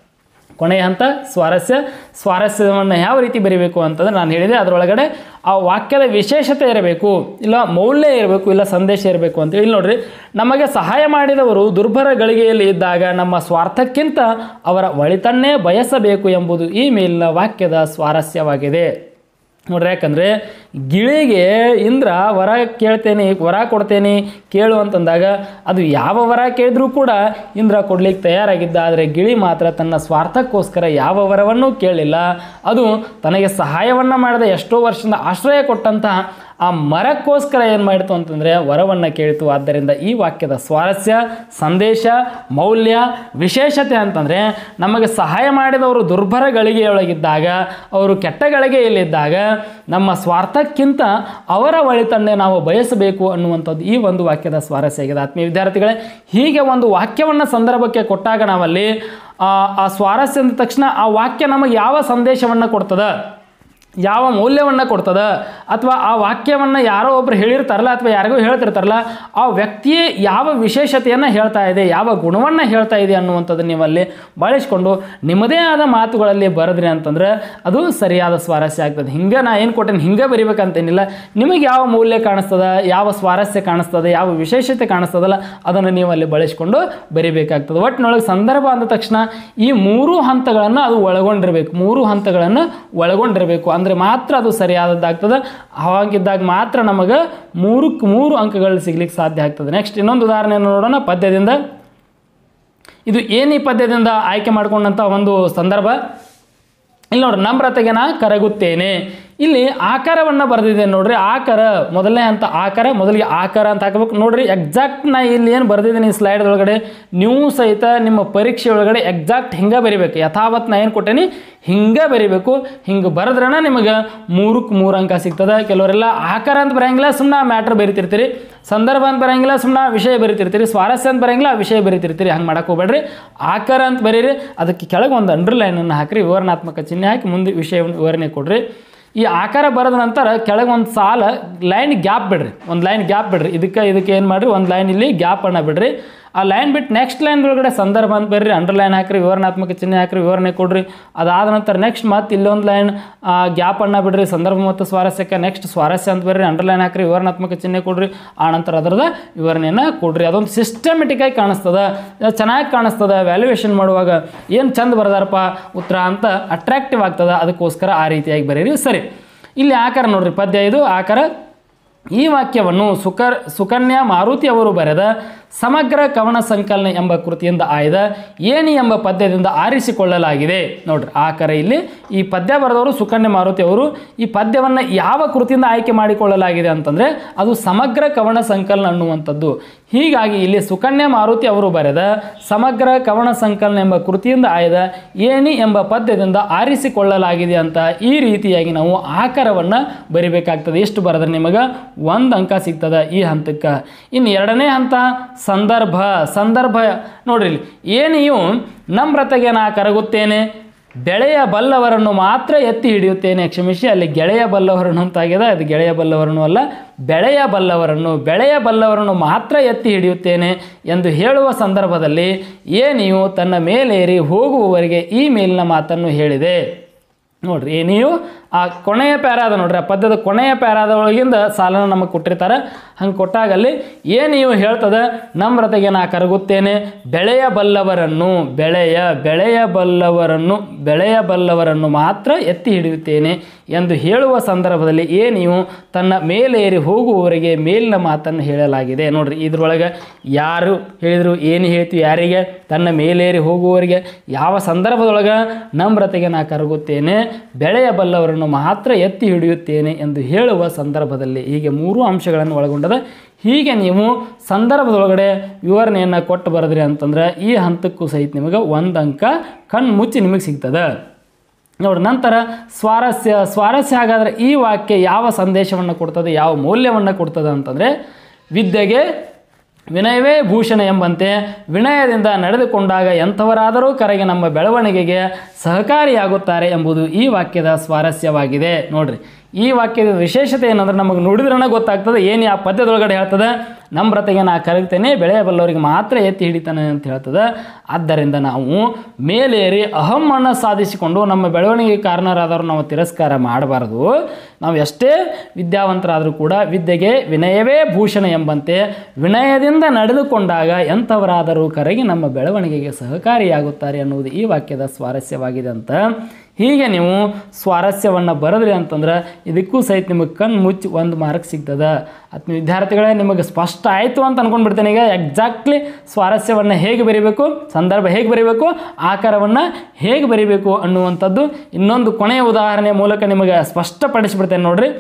ಕೊನೆಯ ಹಂತ ಸ್ವಾರಸ್ಯ ಸ್ವಾರಸ್ಯವನ್ನು ಯಾವ ರೀತಿ ಬರೀಬೇಕು ಅಂತಂದ್ರೆ ನಾನು ಹೇಳಿದೆ ಅದರೊಳಗಡೆ ಆ ವಾಕ್ಯದ ವಿಶೇಷತೆ ಇರಬೇಕು ಇಲ್ಲ ಮೌಲ್ಯ ಇರಬೇಕು ಇಲ್ಲ ಸಂದೇಶ ಇರಬೇಕು ಅಂತ ಇಲ್ಲಿ ನೋಡ್ರಿ ನಮಗೆ ಸಹಾಯ ಮಾಡಿದವರು ದುರ್ಬಲ ಗಳಿಗೆಯಲ್ಲಿ ಇದ್ದಾಗ ನಮ್ಮ ಸ್ವಾರ್ಥಕ್ಕಿಂತ ಅವರ ಒಳಿತನ್ನೇ ಬಯಸಬೇಕು ಎಂಬುದು ಈ ಮೇಲಿನ ವಾಕ್ಯದ ಸ್ವಾರಸ್ಯವಾಗಿದೆ ನೋಡ್ರಿ ಯಾಕಂದರೆ ಗಿಳಿಗೆ ಇಂದ್ರ ವರ ಕೇಳ್ತೇನೆ ವರ ಕೊಡ್ತೇನೆ ಕೇಳು ಅಂತಂದಾಗ ಅದು ಯಾವ ವರ ಕೇಳಿದ್ರೂ ಕೂಡ ಇಂದ್ರ ಕೊಡ್ಲಿಕ್ಕೆ ತಯಾರಾಗಿದ್ದ ಆದರೆ ಗಿಳಿ ಮಾತ್ರ ತನ್ನ ಸ್ವಾರ್ಥಕ್ಕೋಸ್ಕರ ಯಾವ ವರವನ್ನೂ ಕೇಳಲಿಲ್ಲ ಅದು ತನಗೆ ಸಹಾಯವನ್ನು ಮಾಡಿದ ಎಷ್ಟೋ ವರ್ಷದಿಂದ ಆಶ್ರಯ ಕೊಟ್ಟಂತಹ ಆ ಮರಕ್ಕೋಸ್ಕರ ಏನು ಮಾಡಿತು ಅಂತಂದರೆ ವರವನ್ನು ಕೇಳಿತು ಆದ್ದರಿಂದ ಈ ವಾಕ್ಯದ ಸ್ವಾರಸ್ಯ ಸಂದೇಶ ಮೌಲ್ಯ ವಿಶೇಷತೆ ಅಂತಂದರೆ ನಮಗೆ ಸಹಾಯ ಮಾಡಿದವರು ದುರ್ಬಲ ಗಳಿಗೆಯೊಳಗಿದ್ದಾಗ ಅವರು ಕೆಟ್ಟ ಗಳಿಗೆಯಲ್ಲಿದ್ದಾಗ ನಮ್ಮ ಸ್ವಾರ್ಥಕ್ಕಿಂತ ಅವರ ಒಳಿತನ್ನೇ ನಾವು ಬಯಸಬೇಕು ಅನ್ನುವಂಥದ್ದು ಈ ಒಂದು ವಾಕ್ಯದ ಸ್ವಾರಸ್ಯ ಆಗಿದೆ ಆತ್ಮೀಯ ವಿದ್ಯಾರ್ಥಿಗಳೇ ಹೀಗೆ ಒಂದು ವಾಕ್ಯವನ್ನು ಸಂದರ್ಭಕ್ಕೆ ಕೊಟ್ಟಾಗ ನಾವಲ್ಲಿ ಆ ಆ ಸ್ವಾರಸ್ಯ ಅಂದ ತಕ್ಷಣ ಆ ವಾಕ್ಯ ನಮಗೆ ಯಾವ ಸಂದೇಶವನ್ನು ಕೊಡ್ತದ ಯಾವ ಮೌಲ್ಯವನ್ನು ಕೊಡ್ತದ ಅಥವಾ ಆ ವಾಕ್ಯವನ್ನು ಯಾರೋ ಒಬ್ರು ಹೇಳಿರ್ತಾರಲ್ಲ ಅಥವಾ ಯಾರಿಗೋ ಹೇಳ್ತಿರ್ತಾರಲ್ಲ ಆ ವ್ಯಕ್ತಿಯೇ ಯಾವ ವಿಶೇಷತೆಯನ್ನು ಹೇಳ್ತಾ ಇದೆ ಯಾವ ಗುಣವನ್ನು ಹೇಳ್ತಾ ಇದೆ ಅನ್ನುವಂಥದ್ದು ನೀವಲ್ಲಿ ಬಳಸ್ಕೊಂಡು ನಿಮ್ಮದೇ ಆದ ಮಾತುಗಳಲ್ಲಿ ಬರೆದ್ರಿ ಅಂತಂದ್ರೆ ಅದು ಸರಿಯಾದ ಸ್ವಾರಸ್ಯ ಆಗ್ತದೆ ಹಿಂಗೆ ನಾ ಏನು ಕೊಟ್ಟೇನೆ ಹಿಂಗೆ ಬರಿಬೇಕಂತೇನಿಲ್ಲ ನಿಮಗೆ ಯಾವ ಮೌಲ್ಯ ಕಾಣಿಸ್ತದ ಯಾವ ಸ್ವಾರಸ್ಯ ಕಾಣಿಸ್ತದೆ ಯಾವ ವಿಶೇಷತೆ ಕಾಣಿಸ್ತದಲ್ಲ ಅದನ್ನು ನೀವು ಅಲ್ಲಿ ಬಳಸ್ಕೊಂಡು ಬರಿಬೇಕಾಗ್ತದೆ ಒಟ್ಟಿನೊಳಗೆ ಸಂದರ್ಭ ಅಂದ ತಕ್ಷಣ ಈ ಮೂರು ಹಂತಗಳನ್ನು ಅದು ಒಳಗೊಂಡಿರಬೇಕು ಮೂರು ಹಂತಗಳನ್ನು ಒಳಗೊಂಡಿರಬೇಕು ಅಂದರೆ ಮಾತ್ರ ಅದು ಸರಿಯಾದದ್ದಾಗ್ತದೆ ಹಾಗಿದ್ದಾಗ ಮಾತ್ರ ನಮಗೆ ಮೂರಕ್ಕೆ ಮೂರು ಅಂಕಗಳು ಸಿಗ್ಲಿಕ್ಕೆ ಸಾಧ್ಯ ಆಗ್ತದೆ ನೆಕ್ಸ್ಟ್ ಇನ್ನೊಂದು ಉದಾಹರಣೆಯನ್ನು ನೋಡೋಣ ಪದ್ಯದಿಂದ ಇದು ಏನು ಈ ಪದ್ಯದಿಂದ ಆಯ್ಕೆ ಮಾಡಿಕೊಂಡಂಥ ಒಂದು ಸಂದರ್ಭ ಇಲ್ಲಿ ನೋಡ್ರಿ ನಮ್ರತೆಗೆ ನಾ ಕರಗುತ್ತೇನೆ ಇಲ್ಲಿ ಆಕಾರವನ್ನು ಬರೆದಿದೆ ನೋಡ್ರಿ ಆಕಾರ ಮೊದಲನೇ ಹಂತ ಆಕಾರ ಮೊದಲಿಗೆ ಆಕಾರ ಅಂತ ಹಾಕಬೇಕು ನೋಡ್ರಿ ಎಕ್ಸಾಕ್ಟ್ ನಾ ಇಲ್ಲಿ ಏನು ಬರೆದಿದ್ದೀನಿ ಸ್ಲೈಡ್ ಒಳಗಡೆ ನೀವು ಸಹಿತ ನಿಮ್ಮ ಪರೀಕ್ಷೆ ಒಳಗಡೆ ಎಕ್ಸಾಕ್ಟ್ ಹಿಂಗೆ ಬರಿಬೇಕು ಯಥಾವತ್ ನಾ ಏನು ಕೊಟ್ಟೇನಿ ಹಿಂಗೆ ಬರಿಬೇಕು ಹಿಂಗೆ ಬರೆದ್ರನ ನಿಮಗೆ ಮೂರಕ್ಕೆ ಮೂರು ಅಂಕ ಸಿಗ್ತದೆ ಕೆಲವರೆಲ್ಲ ಆಕಾರ ಅಂತ ಬರೆಯಂಗಿಲ್ಲ ಸುಮ್ಮನೆ ಮ್ಯಾಟ್ರ್ ಬರಿತಿರ್ತೀರಿ ಸಂದರ್ಭ ಅಂತ ಬರೆಯಂಗಿಲ್ಲ ಸುಮ್ಮನೆ ವಿಷಯ ಬರಿತಿರ್ತೀರಿ ಸ್ವಾರಸ್ಯ ಅಂತ ಬರೆಯಂಗಿಲ್ಲ ಆ ವಿಷಯ ಬರಿತಿರ್ತೀರಿ ಹಂಗೆ ಮಾಡಕ್ಕೆ ಹೋಗ್ಬೇಡ್ರಿ ಆಕಾರ ಅಂತ ಬರೀರಿ ಅದಕ್ಕೆ ಕೆಳಗೆ ಒಂದು ಅಂಡರ್ಲೈನನ್ನು ಹಾಕಿರಿ ವಿವರಣಾತ್ಮಕ ಚಿಹ್ನೆ ಹಾಕಿ ಮುಂದೆ ವಿಷಯವನ್ನು ವಿವರಣೆ ಕೊಡ್ರಿ ಈ ಆಕಾರ ಬರೆದ ನಂತರ ಕೆಳಗೆ ಒಂದು ಸಾಲ ಲೈನ್ ಗ್ಯಾಪ್ ಬಿಡ್ರಿ ಒಂದು ಲೈನ್ ಗ್ಯಾಪ್ ಬಿಡ್ರಿ ಇದಕ್ಕೆ ಇದಕ್ಕೆ ಏನು ಮಾಡಿರಿ ಒಂದು ಲೈನ್ ಇಲ್ಲಿ ಗ್ಯಾಪನ್ನು ಬಿಡ್ರಿ ಆ ಲೈನ್ ಬಿಟ್ಟು ನೆಕ್ಸ್ಟ್ ಲೈನ್ ಒಳಗಡೆ ಸಂದರ್ಭ ಅಂತ ಬರ್ರಿ ಅಂಡರ್ಲೈನ್ ಹಾಕ್ರಿ ವಿವರಣಾತ್ಮಕ ಚಿಹ್ನೆ ಹಾಕ್ರಿ ವಿವರಣೆ ಕೊಡ್ರಿ ಅದಾದ ನಂತರ ನೆಕ್ಸ್ಟ್ ಮತ್ತೆ ಇಲ್ಲೊಂದು ಲೈನ್ ಗ್ಯಾಪನ್ನು ಬಿಡ್ರಿ ಸಂದರ್ಭ ಮತ್ತು ಸ್ವಾರಸ್ಯಕ್ಕೆ ನೆಕ್ಸ್ಟ್ ಸ್ವಾರಸ್ಯ ಅಂತ ಬರ್ರಿ ಅಂಡರ್ಲೈನ್ ಹಾಕ್ರಿ ವಿವರಣಾತ್ಮಕ ಚಿಹ್ನೆ ಕೊಡ್ರಿ ಆ ನಂತರ ಅದರದ ವಿವರಣೆಯನ್ನು ಕೊಡ್ರಿ ಅದೊಂದು ಸಿಸ್ಟಮೆಟಿಕ್ ಆಗಿ ಕಾಣಿಸ್ತದ ಚೆನ್ನಾಗಿ ಕಾಣಿಸ್ತದ ವ್ಯಾಲ್ಯೂಯೇಷನ್ ಮಾಡುವಾಗ ಏನು ಚಂದ ಬರದಾರಪ್ಪ ಉತ್ತರ ಅಂತ ಅಟ್ರಾಕ್ಟಿವ್ ಆಗ್ತದ ಅದಕ್ಕೋಸ್ಕರ ಆ ರೀತಿಯಾಗಿ ಬರೀರಿ ಸರಿ ಇಲ್ಲಿ ಆಕಾರ ನೋಡ್ರಿ ಪದ್ಯ ಇದು ಆಕಾರ ಈ ವಾಕ್ಯವನ್ನು ಸುಕರ್ ಸುಕನ್ಯಾ ಮಾರುತಿ ಅವರು ಬರೆದ ಸಮಗ್ರ ಕವನ ಸಂಕಲನ ಎಂಬ ಕೃತಿಯಿಂದ ಆಯ್ದ ಏಣಿ ಎಂಬ ಪದ್ಯದಿಂದ ಆರಿಸಿಕೊಳ್ಳಲಾಗಿದೆ ನೋಡ್ರಿ ಆಕರ ಇಲ್ಲಿ ಈ ಪದ್ಯ ಬರೆದವರು ಸುಕನ್ಯಾ ಮಾರುತಿ ಅವರು ಈ ಪದ್ಯವನ್ನು ಯಾವ ಕೃತಿಯಿಂದ ಆಯ್ಕೆ ಮಾಡಿಕೊಳ್ಳಲಾಗಿದೆ ಅಂತಂದರೆ ಅದು ಸಮಗ್ರ ಕವನ ಸಂಕಲನ ಅನ್ನುವಂಥದ್ದು ಹೀಗಾಗಿ ಇಲ್ಲಿ ಸುಕನ್ಯಾ ಮಾರುತಿ ಅವರು ಬರೆದ ಸಮಗ್ರ ಕವನ ಸಂಕಲನ ಎಂಬ ಕೃತಿಯಿಂದ ಆಯ್ದ ಏಣಿ ಎಂಬ ಪದ್ಯದಿಂದ ಆರಿಸಿಕೊಳ್ಳಲಾಗಿದೆ ಅಂತ ಈ ರೀತಿಯಾಗಿ ನಾವು ಆಕಾರವನ್ನು ಬರಿಬೇಕಾಗ್ತದೆ ಎಷ್ಟು ಬರೆದ್ರೆ ನಿಮಗೆ ಒಂದು ಅಂಕ ಸಿಗ್ತದೆ ಈ ಹಂತಕ್ಕೆ ಇನ್ನು ಎರಡನೇ ಹಂತ ಸಂದರ್ಭ ಸಂದರ್ಭ ನೋಡ್ರಿ ಇಲ್ಲಿ ಏನಿಯು ನಮ್ರತೆಗೆ ನಾ ಕರಗುತ್ತೇನೆ ಬೆಳೆಯ ಬಲ್ಲವರನ್ನು ಮಾತ್ರ ಎತ್ತಿ ಹಿಡಿಯುತ್ತೇನೆ ಕ್ಷಮಿಸಿ ಅಲ್ಲಿ ಗೆಳೆಯ ಬಲ್ಲವರನ್ನು ಅಂತಾಗಿದೆ ಅದು ಗೆಳೆಯ ಬಲ್ಲವರನ್ನು ಅಲ್ಲ ಬೆಳೆಯ ಬಲ್ಲವರನ್ನು ಬೆಳೆಯ ಬಲ್ಲವರನ್ನು ಮಾತ್ರ ಎತ್ತಿ ಹಿಡಿಯುತ್ತೇನೆ ಎಂದು ಹೇಳುವ ಸಂದರ್ಭದಲ್ಲಿ ಏನಿಯು ತನ್ನ ಮೇಲೇರಿ ಹೋಗುವವರಿಗೆ ಈ ಮೇಲಿನ ಮಾತನ್ನು ಹೇಳಿದೆ ನೋಡ್ರಿ ಏನಿಯು ಆ ಕೊನೆಯ ಪ್ಯಾರಾದ ನೋಡ್ರಿ ಆ ಪದ್ಯದ ಕೊನೆಯ ಪ್ಯಾರಾದ ಒಳಗಿಂದ ಸಾಲನ ನಮಗೆ ಕೊಟ್ಟಿರ್ತಾರೆ ಹಂಗೆ ಕೊಟ್ಟಾಗಲ್ಲಿ ಏನಿಯು ಹೇಳ್ತದೆ ನಮ್ರತೆಗೆ ನಾ ಕರಗುತ್ತೇನೆ ಬೆಳೆಯ ಬಲ್ಲವರನ್ನು ಬೆಳೆಯ ಬೆಳೆಯ ಬಲ್ಲವರನ್ನು ಬೆಳೆಯ ಬಲ್ಲವರನ್ನು ಮಾತ್ರ ಎತ್ತಿ ಹಿಡಿಯುತ್ತೇನೆ ಎಂದು ಹೇಳುವ ಸಂದರ್ಭದಲ್ಲಿ ಏನಿಯು ತನ್ನ ಮೇಲೇರಿ ಹೋಗುವವರಿಗೆ ಮೇಲಿನ ಮಾತನ್ನು ಹೇಳಲಾಗಿದೆ ನೋಡ್ರಿ ಇದ್ರೊಳಗೆ ಯಾರು ಹೇಳಿದರು ಏನು ಹೇಳ್ತೀವಿ ಯಾರಿಗೆ ತನ್ನ ಮೇಲೇರಿ ಹೋಗುವವರಿಗೆ ಯಾವ ಸಂದರ್ಭದೊಳಗೆ ನಮ್ರತೆಗೆ ನಾ ಕರಗುತ್ತೇನೆ ಬೆಳೆಯ ಬಲ್ಲವರನ್ನು ಮಾತ್ರ ಎತ್ತಿ ಹಿಡಿಯುತ್ತೇನೆ ಎಂದು ಹೇಳುವ ಸಂದರ್ಭದಲ್ಲಿ ಹೀಗೆ ಮೂರು ಅಂಶಗಳನ್ನು ಒಳಗೊಂಡದ ಹೀಗೆ ನೀವು ಸಂದರ್ಭದೊಳಗಡೆ ವಿವರಣೆಯನ್ನು ಕೊಟ್ಟು ಬರೆದ್ರಿ ಅಂತಂದ್ರೆ ಈ ಹಂತಕ್ಕೂ ಸಹಿತ ನಿಮಗೆ ಒಂದು ಅಂಕ ಕಣ್ಣು ಮುಚ್ಚಿ ನಿಮಗೆ ಸಿಗ್ತದೆ ನೋಡಿ ನಂತರ ಸ್ವಾರಸ್ಯ ಸ್ವಾರಸ್ಯ ಹಾಗಾದರೆ ಈ ವಾಕ್ಯ ಯಾವ ಸಂದೇಶವನ್ನು ಕೊಡ್ತದೆ ಯಾವ ಮೌಲ್ಯವನ್ನು ಕೊಡ್ತದೆ ಅಂತಂದರೆ ವಿದ್ಯೆಗೆ ವಿನಯವೇ ಭೂಷಣ ಎಂಬಂತೆ ವಿನಯದಿಂದ ನಡೆದುಕೊಂಡಾಗ ಎಂಥವರಾದರೂ ಕರೆಗೆ ನಮ್ಮ ಬೆಳವಣಿಗೆಗೆ ಸಹಕಾರಿಯಾಗುತ್ತಾರೆ ಎಂಬುದು ಈ ವಾಕ್ಯದ ಸ್ವಾರಸ್ಯವಾಗಿದೆ ನೋಡ್ರಿ ಈ ವಾಕ್ಯದ ವಿಶೇಷತೆ ಏನಂದ್ರೆ ನಮಗೆ ನುಡಿದ್ರನ ಗೊತ್ತಾಗ್ತದೆ ಏನು ಆ ಪದ್ಯದೊಳಗಡೆ ಹೇಳ್ತದೆ ನಮ್ರತೆಗೆ ನಾ ಕರಗ್ತೇನೆ ಬೆಳೆಯಬಲ್ಲವರಿಗೆ ಮಾತ್ರ ಎತ್ತಿ ಹಿಡಿತಾನೆ ಅಂತ ಹೇಳ್ತದೆ ಆದ್ದರಿಂದ ನಾವು ಮೇಲೇರಿ ಅಹಮ್ಮನ್ನು ಸಾಧಿಸಿಕೊಂಡು ನಮ್ಮ ಬೆಳವಣಿಗೆಗೆ ಕಾರಣರಾದವರು ನಾವು ತಿರಸ್ಕಾರ ಮಾಡಬಾರ್ದು ನಾವು ಎಷ್ಟೇ ವಿದ್ಯಾವಂತರಾದರೂ ಕೂಡ ವಿದ್ಯೆಗೆ ವಿನಯವೇ ಭೂಷಣ ಎಂಬಂತೆ ವಿನಯದಿಂದ ನಡೆದುಕೊಂಡಾಗ ಎಂಥವರಾದರೂ ಕರಗಿ ನಮ್ಮ ಬೆಳವಣಿಗೆಗೆ ಸಹಕಾರಿಯಾಗುತ್ತಾರೆ ಅನ್ನುವುದು ಈ ವಾಕ್ಯದ ಸ್ವಾರಸ್ಯವಾಗಿದೆ ಅಂತ ಹೀಗೆ ನೀವು ಸ್ವಾರಸ್ಯವನ್ನು ಬರೆದ್ರಿ ಅಂತಂದ್ರೆ ಇದಕ್ಕೂ ಸಹಿತ ನಿಮಗೆ ಕಣ್ಣು ಮುಚ್ಚಿ ಒಂದು ಮಾರ್ಕ್ ಸಿಗ್ತದೆ ಅಥವಾ ವಿದ್ಯಾರ್ಥಿಗಳೇ ನಿಮಗೆ ಸ್ಪಷ್ಟ ಆಯಿತು ಅಂತ ಅಂದ್ಕೊಂಡ್ಬಿಡ್ತೇನೆ ಈಗ ಎಕ್ಸಾಕ್ಟ್ಲಿ ಸ್ವಾರಸ್ಯವನ್ನು ಹೇಗೆ ಬರೀಬೇಕು ಸಂದರ್ಭ ಹೇಗೆ ಬರೀಬೇಕು ಆಕಾರವನ್ನು ಹೇಗೆ ಬರೀಬೇಕು ಅನ್ನುವಂಥದ್ದು ಇನ್ನೊಂದು ಕೊನೆಯ ಉದಾಹರಣೆ ಮೂಲಕ ನಿಮಗೆ ಸ್ಪಷ್ಟಪಡಿಸಿಬಿಡ್ತೇನೆ ನೋಡ್ರಿ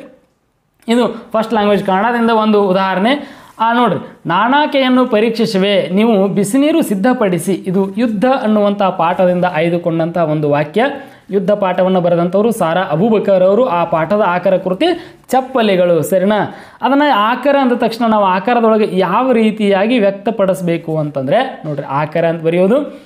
ಇದು ಫಸ್ಟ್ ಲ್ಯಾಂಗ್ವೇಜ್ ಕನ್ನಡದಿಂದ ಒಂದು ಉದಾಹರಣೆ ಆ ನೋಡ್ರಿ ನಾಣಾಕೆಯನ್ನು ಪರೀಕ್ಷಿಸುವೆ ನೀವು ಬಿಸಿನೀರು ಸಿದ್ಧಪಡಿಸಿ ಇದು ಯುದ್ಧ ಅನ್ನುವಂಥ ಪಾಠದಿಂದ ಆಯ್ದುಕೊಂಡಂಥ ಒಂದು ವಾಕ್ಯ ಯುದ್ಧ ಪಾಠವನ್ನು ಬರೆದಂಥವರು ಸಾರಾ ಅಬೂಬಕರ್ ಅವರು ಆ ಪಾಠದ ಆಕಾರ ಕೃತಿ ಚಪ್ಪಲಿಗಳು ಸರಿನಾ ಅದನ್ನು ಆಕಾರ ಅಂದ ತಕ್ಷಣ ನಾವು ಆಕಾರದೊಳಗೆ ಯಾವ ರೀತಿಯಾಗಿ ವ್ಯಕ್ತಪಡಿಸಬೇಕು ಅಂತಂದರೆ ನೋಡ್ರಿ ಆಕಾರ ಅಂತ ಬರೆಯೋದು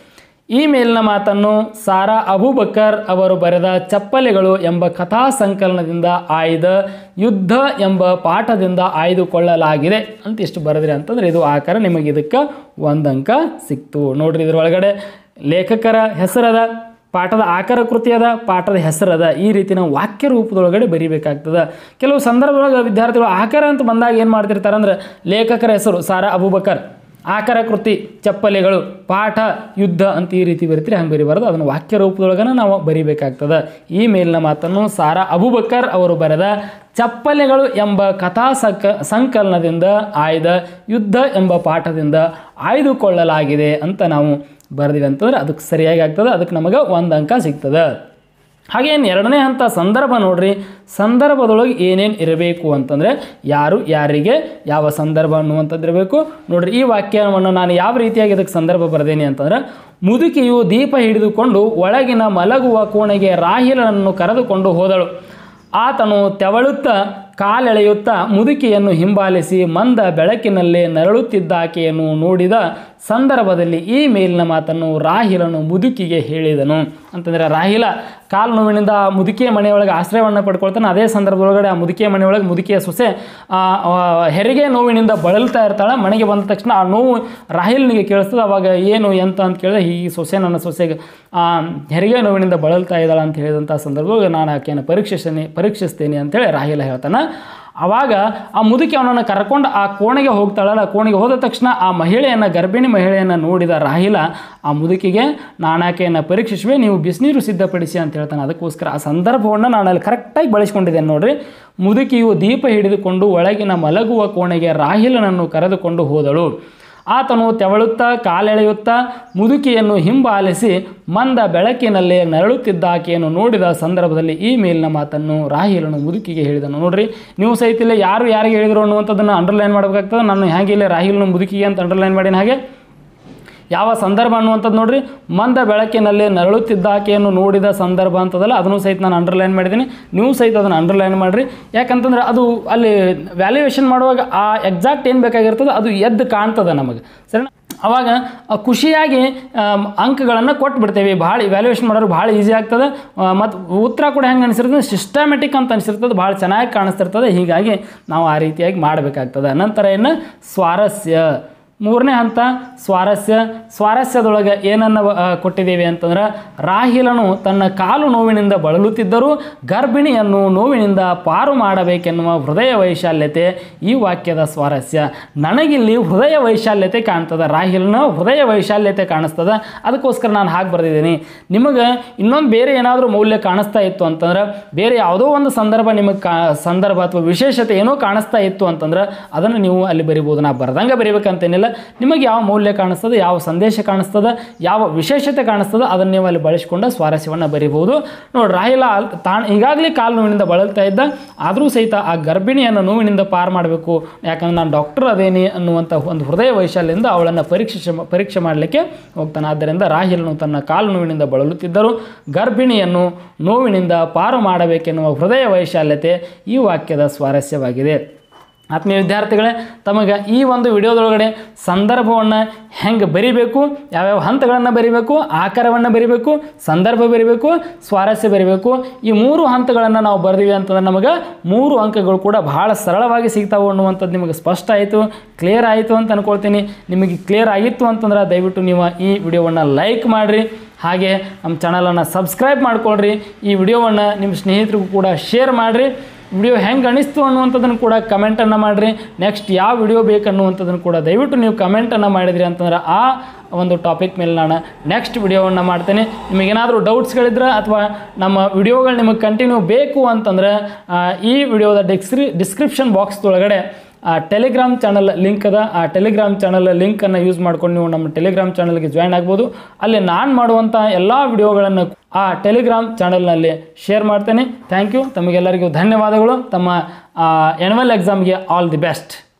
ಈ ಮೇಲಿನ ಮಾತನ್ನು ಸಾರಾ ಅಬೂಬಕರ್ ಅವರು ಬರೆದ ಚಪ್ಪಲಿಗಳು ಎಂಬ ಕಥಾ ಸಂಕಲನದಿಂದ ಆಯ್ದ ಯುದ್ಧ ಎಂಬ ಪಾಠದಿಂದ ಆಯ್ದುಕೊಳ್ಳಲಾಗಿದೆ ಅಂತ ಇಷ್ಟು ಬರೆದ್ರಿ ಅಂತಂದ್ರೆ ಇದು ಆಕಾರ ನಿಮಗೆ ಇದಕ್ಕೆ ಒಂದು ಅಂಕ ಸಿಕ್ತು ನೋಡ್ರಿ ಇದ್ರೊಳಗಡೆ ಲೇಖಕರ ಹೆಸರದ ಪಾಠದ ಆಕಾರ ಕೃತಿಯದ ಪಾಠದ ಹೆಸರದ ಈ ರೀತಿ ನಾವು ವಾಕ್ಯ ರೂಪದೊಳಗಡೆ ಬರಿಬೇಕಾಗ್ತದೆ ಕೆಲವು ಸಂದರ್ಭದೊಳಗೆ ವಿದ್ಯಾರ್ಥಿಗಳು ಆಕಾರ ಅಂತ ಬಂದಾಗ ಏನು ಮಾಡ್ತಿರ್ತಾರೆ ಅಂದ್ರೆ ಲೇಖಕರ ಹೆಸರು ಸಾರಾ ಅಬೂಬಕರ್ ಆಕಾರ ಕೃತಿ ಚಪ್ಪಲಿಗಳು ಪಾಠ ಯುದ್ಧ ಅಂತ ಈ ರೀತಿ ಬರಿತೀರಿ ಹಂಗೆ ಬರಿಬಾರ್ದು ಅದನ್ನು ವಾಕ್ಯ ರೂಪದೊಳಗನ ನಾವು ಬರಿಬೇಕಾಗ್ತದೆ ಈ ಮೇಲಿನ ಮಾತನ್ನು ಸಾರಾ ಅಬೂಬಕರ್ ಅವರು ಬರೆದ ಚಪ್ಪಲಿಗಳು ಎಂಬ ಕಥಾ ಸಕ ಸಂಕಲನದಿಂದ ಆಯ್ದ ಯುದ್ಧ ಎಂಬ ಪಾಠದಿಂದ ಆಯ್ದುಕೊಳ್ಳಲಾಗಿದೆ ಅಂತ ನಾವು ಬರೆದಿವಿ ಅಂತಂದ್ರೆ ಅದಕ್ಕೆ ಸರಿಯಾಗಿ ಆಗ್ತದೆ ಅದಕ್ಕೆ ನಮಗೆ ಒಂದು ಅಂಕ ಸಿಗ್ತದೆ ಹಾಗೇನು ಎರಡನೇ ಹಂತ ಸಂದರ್ಭ ನೋಡ್ರಿ ಸಂದರ್ಭದೊಳಗೆ ಏನೇನು ಇರಬೇಕು ಅಂತಂದರೆ ಯಾರು ಯಾರಿಗೆ ಯಾವ ಸಂದರ್ಭ ಅನ್ನುವಂಥದ್ದು ಇರಬೇಕು ನೋಡ್ರಿ ಈ ವಾಕ್ಯವನ್ನು ನಾನು ಯಾವ ರೀತಿಯಾಗಿ ಇದಕ್ಕೆ ಸಂದರ್ಭ ಬರೆದೇನೆ ಅಂತಂದ್ರೆ ಮುದುಕಿಯು ದೀಪ ಹಿಡಿದುಕೊಂಡು ಒಳಗಿನ ಮಲಗುವ ಕೋಣೆಗೆ ರಾಹಿಲನನ್ನು ಕರೆದುಕೊಂಡು ಹೋದಳು ಆತನು ತೆವಳುತ್ತಾ ಕಾಲೆಳೆಯುತ್ತಾ ಮುದುಕಿಯನ್ನು ಹಿಂಬಾಲಿಸಿ ಮಂದ ಬೆಳಕಿನಲ್ಲೇ ನರಳುತ್ತಿದ್ದಾಕೆಯನ್ನು ನೋಡಿದ ಸಂದರ್ಭದಲ್ಲಿ ಈ ಮೇಲಿನ ಮಾತನ್ನು ರಾಹಿಲನು ಮುದುಕಿಗೆ ಹೇಳಿದನು ಅಂತಂದರೆ ರಾಹಿಲ ಕಾಲು ನೋವಿನಿಂದ ಆ ಮುದುಕಿಯ ಮನೆಯೊಳಗೆ ಆಶ್ರಯವನ್ನು ಪಡ್ಕೊಳ್ತಾನೆ ಅದೇ ಸಂದರ್ಭದೊಳಗಡೆ ಆ ಮುದುಕಿಯ ಮನೆಯೊಳಗೆ ಮುದುಕಿಯ ಸೊಸೆ ಆ, ಆ, ಹೆರಿಗೆ ನೋವಿನಿಂದ ಬಳಲ್ತಾ ಇರ್ತಾಳೆ ಮನೆಗೆ ಬಂದ ತಕ್ಷಣ ಆ ನೋವು ರಾಹಿಲ್ನಿಗೆ ಕೇಳಿಸ್ತದೆ ಅವಾಗ ಏನು ಎಂತ ಅಂತ ಕೇಳಿದ್ರೆ ಈ ಸೊಸೆ ನನ್ನ ಸೊಸೆಗೆ ಆ, ಹೆರಿಗೆ ನೋವಿನಿಂದ ಬಳಲ್ತಾ ಇದ್ದಾಳೆ ಅಂತ ಹೇಳಿದಂಥ ಸಂದರ್ಭದಾಗ ನಾನು ಆಕೆಯನ್ನು ಪರೀಕ್ಷಿಸ್ತೇನೆ ಪರೀಕ್ಷಿಸ್ತೇನೆ ಅಂತೇಳಿ ರಾಹಿಲ ಹೇಳ್ತಾನೆ ಆವಾಗ ಆ ಮುದುಕಿ ಅವನನ್ನು ಕರ್ಕೊಂಡು ಆ ಕೋಣೆಗೆ ಹೋಗ್ತಾಳಲ್ಲ ಕೋಣೆಗೆ ಹೋದ ತಕ್ಷಣ ಆ ಮಹಿಳೆಯನ್ನು ಗರ್ಭಿಣಿ ಮಹಿಳೆಯನ್ನು ನೋಡಿದ ರಾಹಿಲ ಆ ಮುದುಕಿಗೆ ನಾನು ಆಕೆಯನ್ನು ಪರೀಕ್ಷಿಸುವೆ ನೀವು ಬಿಸಿನೀರು ಸಿದ್ಧಪಡಿಸಿ ಅಂತ ಹೇಳ್ತಾನೆ ಅದಕ್ಕೋಸ್ಕರ ಆ ಸಂದರ್ಭವನ್ನು ನಾನು ಅಲ್ಲಿ ಕರೆಕ್ಟಾಗಿ ಬಳಸ್ಕೊಂಡಿದ್ದೇನೆ ನೋಡ್ರಿ ಮುದುಕಿಯು ದೀಪ ಹಿಡಿದುಕೊಂಡು ಒಳಗಿನ ಮಲಗುವ ಕೋಣೆಗೆ ರಾಹಿಲನನ್ನು ಕರೆದುಕೊಂಡು ಹೋದಳು ಆತನು ತೆವಳುತ್ತಾ ಕಾಲೆಳೆಯುತ್ತಾ ಮುದುಕಿಯನ್ನು ಹಿಂಬಾಲಿಸಿ ಮಂದ ಬೆಳಕಿನಲ್ಲಿ ನರಳುತ್ತಿದ್ದ ಆಕೆಯನ್ನು ನೋಡಿದ ಸಂದರ್ಭದಲ್ಲಿ ಈ ಮೇಲಿನ ಮಾತನ್ನು ರಾಹಿಲನು ಮುದುಕಿಗೆ ಹೇಳಿದನು ನೋಡ್ರಿ ನೀವು ಸಹಿತ ಇಲ್ಲೇ ಯಾರು ಯಾರಿಗೆ ಹೇಳಿದ್ರು ಅನ್ನುವಂಥದ್ದನ್ನು ಅಂಡರ್ಲೈನ್ ಮಾಡಬೇಕಾಗ್ತದೆ ನಾನು ಹೇಗೆ ಇಲ್ಲೇ ರಾಹಿಲನು ಮುದುಕಿಗೆ ಅಂತ ಅಂಡರ್ಲೈನ್ ಮಾಡಿನ ಹಾಗೆ ಯಾವ ಸಂದರ್ಭ ಅನ್ನುವಂಥದ್ದು ನೋಡ್ರಿ ಮಂದ ಬೆಳಕಿನಲ್ಲಿ ನರಳುತ್ತಿದ್ದ ಆಕೆಯನ್ನು ನೋಡಿದ ಸಂದರ್ಭ ಅಂತದಲ್ಲ ಅದನ್ನು ಸಹಿತ ನಾನು ಅಂಡರ್ಲೈನ್ ಮಾಡಿದ್ದೀನಿ ನೀವು ಸಹಿತ ಅದನ್ನು ಅಂಡರ್ಲೈನ್ ಮಾಡಿರಿ ಯಾಕಂತಂದ್ರೆ ಅದು ಅಲ್ಲಿ ವ್ಯಾಲ್ಯೂಯೇಷನ್ ಮಾಡುವಾಗ ಆ ಎಕ್ಸಾಕ್ಟ್ ಏನು ಬೇಕಾಗಿರ್ತದೆ ಅದು ಎದ್ದು ಕಾಣ್ತದೆ ನಮಗೆ ಸರಿ ಅವಾಗ ಆ ಖುಷಿಯಾಗಿ ಅಂಕಗಳನ್ನು ಕೊಟ್ಬಿಡ್ತೇವೆ ಭಾಳ ವ್ಯಾಲ್ಯೂಯೇಷನ್ ಮಾಡೋರು ಭಾಳ ಈಸಿ ಆಗ್ತದೆ ಮತ್ತು ಉತ್ತರ ಕೂಡ ಹೆಂಗೆ ಅನಿಸಿರ್ತದೆ ಸಿಸ್ಟಮೆಟಿಕ್ ಅಂತ ಅನಿಸಿರ್ತದೆ ಭಾಳ ಚೆನ್ನಾಗಿ ಕಾಣಿಸ್ತಿರ್ತದೆ ಹೀಗಾಗಿ ನಾವು ಆ ರೀತಿಯಾಗಿ ಮಾಡಬೇಕಾಗ್ತದೆ ನಂತರ ಏನು ಸ್ವಾರಸ್ಯ ಮೂರನೇ ಹಂತ ಸ್ವಾರಸ್ಯ ಸ್ವಾರಸ್ಯದೊಳಗೆ ಏನನ್ನು ಆ, ಕೊಟ್ಟಿದ್ದೀವಿ ಅಂತಂದ್ರೆ ರಾಹಿಲನು ತನ್ನ ಕಾಲು ನೋವಿನಿಂದ ಬಳಲುತ್ತಿದ್ದರೂ ಗರ್ಭಿಣಿಯನ್ನು ನೋವಿನಿಂದ ಪಾರು ಮಾಡಬೇಕೆನ್ನುವ ಹೃದಯ ವೈಶಾಲ್ಯತೆ ಈ ವಾಕ್ಯದ ಸ್ವಾರಸ್ಯ ನನಗಿಲ್ಲಿ ಹೃದಯ ವೈಶಾಲ್ಯತೆ ಕಾಣ್ತದೆ ರಾಹಿಲನ ಹೃದಯ ವೈಶಾಲ್ಯತೆ ಕಾಣಿಸ್ತದೆ ಅದಕ್ಕೋಸ್ಕರ ನಾನು ಹಾಗೆ ಬರೆದಿದ್ದೀನಿ ನಿಮಗೆ ಇನ್ನೊಂದು ಬೇರೆ ಏನಾದರೂ ಮೌಲ್ಯ ಕಾಣಿಸ್ತಾ ಇತ್ತು ಅಂತಂದ್ರೆ ಬೇರೆ ಯಾವುದೋ ಒಂದು ಸಂದರ್ಭ ನಿಮಗೆ ಕಾ ಸಂದರ್ಭ ಅಥವಾ ವಿಶೇಷತೆ ಏನೋ ಕಾಣಿಸ್ತಾ ಇತ್ತು ಅಂತಂದ್ರೆ ಅದನ್ನು ನೀವು ಅಲ್ಲಿ ಬರಿಬೋದು ನಾ ಬರ್ದಂಗೆ ಬರಿಬೇಕಂತೇನಿಲ್ಲ ನಿಮಗೆ ಯಾವ ಮೌಲ್ಯ ಕಾಣಿಸ್ತದೆ ಯಾವ ಸಂದೇಶ ಕಾಣಿಸ್ತದೆ ಯಾವ ವಿಶೇಷತೆ ಕಾಣಿಸ್ತದೆ ಅದನ್ನು ನೀವು ಅಲ್ಲಿ ಬಳಸಿಕೊಂಡು ಸ್ವಾರಸ್ಯವನ್ನು ಬರಿಬೋದು ನೋಡಿ ರಾಹಿಲ ಅಲ್- ತಾನು ಈಗಾಗಲೇ ಕಾಲು ನೋವಿನಿಂದ ಬಳಲ್ತಾ ಇದ್ದ ಆದರೂ ಸಹಿತ ಆ ಗರ್ಭಿಣಿಯನ್ನು ನೋವಿನಿಂದ ಪಾರು ಮಾಡಬೇಕು ಯಾಕಂದ್ರೆ ನಾನು ಡಾಕ್ಟರ್ ಅದೇನಿ ಅನ್ನುವಂಥ ಒಂದು ಹೃದಯ ವೈಶಾಲ್ಯದಿಂದ ಅವಳನ್ನು ಪರೀಕ್ಷೆ ಪರೀಕ್ಷೆ ಮಾಡಲಿಕ್ಕೆ ಹೋಗ್ತಾನೆ ಆದ್ದರಿಂದ ರಾಹಿಲನು ತನ್ನ ಕಾಲು ನೋವಿನಿಂದ ಬಳಲುತ್ತಿದ್ದರು ಗರ್ಭಿಣಿಯನ್ನು ನೋವಿನಿಂದ ಪಾರು ಮಾಡಬೇಕೆನ್ನುವ ಹೃದಯ ವೈಶಾಲ್ಯತೆ ಈ ವಾಕ್ಯದ ಸ್ವಾರಸ್ಯವಾಗಿದೆ ಆತ್ಮೀಯ ವಿದ್ಯಾರ್ಥಿಗಳೇ ತಮಗೆ ಈ ಒಂದು ವಿಡಿಯೋದೊಳಗಡೆ ಸಂದರ್ಭವನ್ನು ಹೆಂಗೆ ಬರಿಬೇಕು ಯಾವ್ಯಾವ ಹಂತಗಳನ್ನು ಬರಿಬೇಕು ಆಕಾರವನ್ನು ಬರಿಬೇಕು ಸಂದರ್ಭ ಬರಿಬೇಕು ಸ್ವಾರಸ್ಯ ಬರಿಬೇಕು ಈ ಮೂರು ಹಂತಗಳನ್ನು ನಾವು ಬರೆದಿವಿ ಅಂತಂದ್ರೆ ನಮಗೆ ಮೂರು ಅಂಕಗಳು ಕೂಡ ಬಹಳ ಸರಳವಾಗಿ ಸಿಗ್ತಾವೆ ಅನ್ನುವಂಥದ್ದು ನಿಮಗೆ ಸ್ಪಷ್ಟ ಆಯಿತು ಕ್ಲಿಯರ್ ಆಯಿತು ಅಂತ ಅನ್ಕೊಳ್ತೀನಿ ನಿಮಗೆ ಕ್ಲಿಯರ್ ಆಗಿತ್ತು ಅಂತಂದ್ರೆ ದಯವಿಟ್ಟು ನೀವು ಈ ವಿಡಿಯೋವನ್ನು ಲೈಕ್ ಮಾಡಿರಿ ಹಾಗೆ ನಮ್ಮ ಚಾನಲನ್ನು ಸಬ್ಸ್ಕ್ರೈಬ್ ಮಾಡ್ಕೊಳ್ರಿ ಈ ವಿಡಿಯೋವನ್ನು ನಿಮ್ಮ ಸ್ನೇಹಿತರಿಗೂ ಕೂಡ ಶೇರ್ ಮಾಡಿರಿ ವಿಡಿಯೋ ಹೆಂಗೆ ಅನಿಸ್ತು ಅನ್ನುವಂಥದ್ದನ್ನು ಕೂಡ ಕಮೆಂಟನ್ನು ಮಾಡಿರಿ ನೆಕ್ಸ್ಟ್ ಯಾವ ವಿಡಿಯೋ ಬೇಕನ್ನುವಂಥದ್ದನ್ನು ಕೂಡ ದಯವಿಟ್ಟು ನೀವು ಕಮೆಂಟನ್ನು ಮಾಡಿದ್ರಿ ಅಂತಂದ್ರೆ ಆ ಒಂದು ಟಾಪಿಕ್ ಮೇಲೆ ನಾನು ನೆಕ್ಸ್ಟ್ ವಿಡಿಯೋವನ್ನು ಮಾಡ್ತೇನೆ ನಿಮಗೇನಾದರೂ ಡೌಟ್ಸ್ಗಳಿದ್ರೆ ಅಥವಾ ನಮ್ಮ ವಿಡಿಯೋಗಳು ನಿಮಗೆ ಕಂಟಿನ್ಯೂ ಬೇಕು ಅಂತಂದ್ರೆ ಆ, ಈ ವಿಡಿಯೋದ ಡಿಸ್ಕ್ರಿ ಡಿಸ್ಕ್ರಿಪ್ಷನ್ ಬಾಕ್ಸ್ದೊಳಗಡೆ ಆ ಟೆಲಿಗ್ರಾಮ್ ಚಾನಲ್ ಲಿಂಕ್ ಅದ ಆ ಟೆಲಿಗ್ರಾಮ್ ಚಾನಲ್ ಲಿಂಕನ್ನು ಯೂಸ್ ಮಾಡ್ಕೊಂಡು ನೀವು ನಮ್ಮ ಟೆಲಿಗ್ರಾಮ್ ಚಾನಲ್ಗೆ ಜಾಯ್ನ್ ಆಗ್ಬೋದು ಅಲ್ಲಿ ನಾನು ಮಾಡುವಂಥ ಎಲ್ಲ ವಿಡಿಯೋಗಳನ್ನು ಆ ಟೆಲಿಗ್ರಾಮ್ ಚಾನಲ್ನಲ್ಲಿ ಶೇರ್ ಮಾಡ್ತೇನೆ ಥ್ಯಾಂಕ್ ಯು ತಮಗೆಲ್ಲರಿಗೂ ಧನ್ಯವಾದಗಳು ತಮ್ಮ ಎನ್ವಲ್ ಎಕ್ಸಾಮ್ಗೆ ಆಲ್ ದಿ ಬೆಸ್ಟ್